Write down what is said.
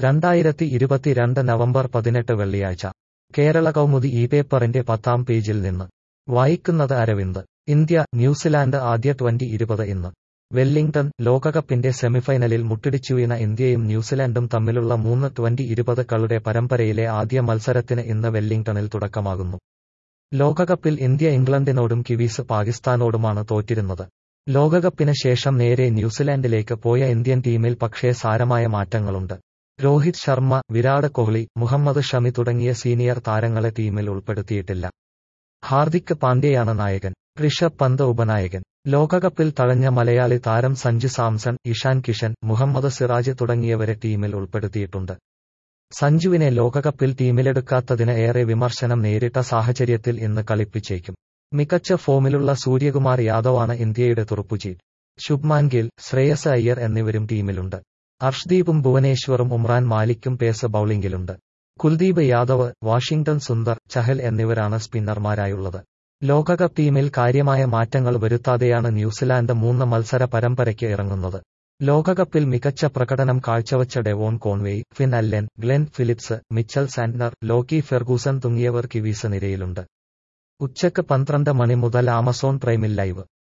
രണ്ടായിരത്തി ഇരുപത്തിരണ്ട് നവംബർ പതിനെട്ട് വെള്ളിയാഴ്ച കേരള കൗമുദി ഈ പേപ്പറിന്റെ പത്താം പേജിൽ നിന്ന് വായിക്കുന്നത് അരവിന്ദ് ഇന്ത്യ ന്യൂസിലാൻഡ് ആദ്യ ട്വന്റി ഇരുപത് ഇന്ന് വെല്ലിംഗ്ടൺ ലോകകപ്പിന്റെ സെമിഫൈനലിൽ മുട്ടിടിച്ചുവീണ ഇന്ത്യയും ന്യൂസിലാൻഡും തമ്മിലുള്ള മൂന്ന് ട്വന്റി ഇരുപത് കളുടെ പരമ്പരയിലെ ആദ്യ മത്സരത്തിന് ഇന്ന് വെല്ലിംഗ്ടണിൽ തുടക്കമാകുന്നു ലോകകപ്പിൽ ഇന്ത്യ ഇംഗ്ലണ്ടിനോടും കിവീസ് പാകിസ്ഥാനോടുമാണ് തോറ്റിരുന്നത് ലോകകപ്പിന് ശേഷം നേരെ ന്യൂസിലാൻഡിലേക്ക് പോയ ഇന്ത്യൻ ടീമിൽ പക്ഷേ സാരമായ മാറ്റങ്ങളുണ്ട് രോഹിത് ശർമ്മ വിരാട് കോഹ്ലി മുഹമ്മദ് ഷമി തുടങ്ങിയ സീനിയർ താരങ്ങളെ ടീമിൽ ഉൾപ്പെടുത്തിയിട്ടില്ല ഹാർദിക് പാണ്ഡ്യയാണ് നായകൻ ഋഷഭ് പന്ത് ഉപനായകൻ ലോകകപ്പിൽ തഴഞ്ഞ മലയാളി താരം സഞ്ജു സാംസൺ ഇഷാൻ കിഷൻ മുഹമ്മദ് സിറാജ് തുടങ്ങിയവരെ ടീമിൽ ഉൾപ്പെടുത്തിയിട്ടുണ്ട് സഞ്ജുവിനെ ലോകകപ്പിൽ ടീമിലെടുക്കാത്തതിന് ഏറെ വിമർശനം നേരിട്ട സാഹചര്യത്തിൽ ഇന്ന് കളിപ്പിച്ചേക്കും മികച്ച ഫോമിലുള്ള സൂര്യകുമാർ യാദവാണ് ഇന്ത്യയുടെ തുറുപ്പുചീറ്റ് ശുഭ്മാൻ ഗിൽ ശ്രേയസ് അയ്യർ എന്നിവരും ടീമിലുണ്ട് അർഷ്ദീപും ഭുവനേശ്വറും ഉമ്രാൻ മാലിക്കും പേസ് ബൌളിംഗിലുണ്ട് കുൽദീപ് യാദവ് വാഷിംഗ്ടൺ സുന്ദർ ചഹൽ എന്നിവരാണ് സ്പിന്നർമാരായുള്ളത് ലോകകപ്പ് ടീമിൽ കാര്യമായ മാറ്റങ്ങൾ വരുത്താതെയാണ് ന്യൂസിലാൻഡ് മൂന്ന് മത്സര പരമ്പരയ്ക്ക് ഇറങ്ങുന്നത് ലോകകപ്പിൽ മികച്ച പ്രകടനം കാഴ്ചവച്ച Devon Conway Finn Allen Glenn Phillips Mitchell Santner Lockie Ferguson തുടങ്ങിയവർ കിവീസ് നിരയിലുണ്ട് ഉച്ചക്ക് പന്ത്രണ്ട് മണി മുതൽ ആമസോൺ പ്രൈമിൽ ലൈവ്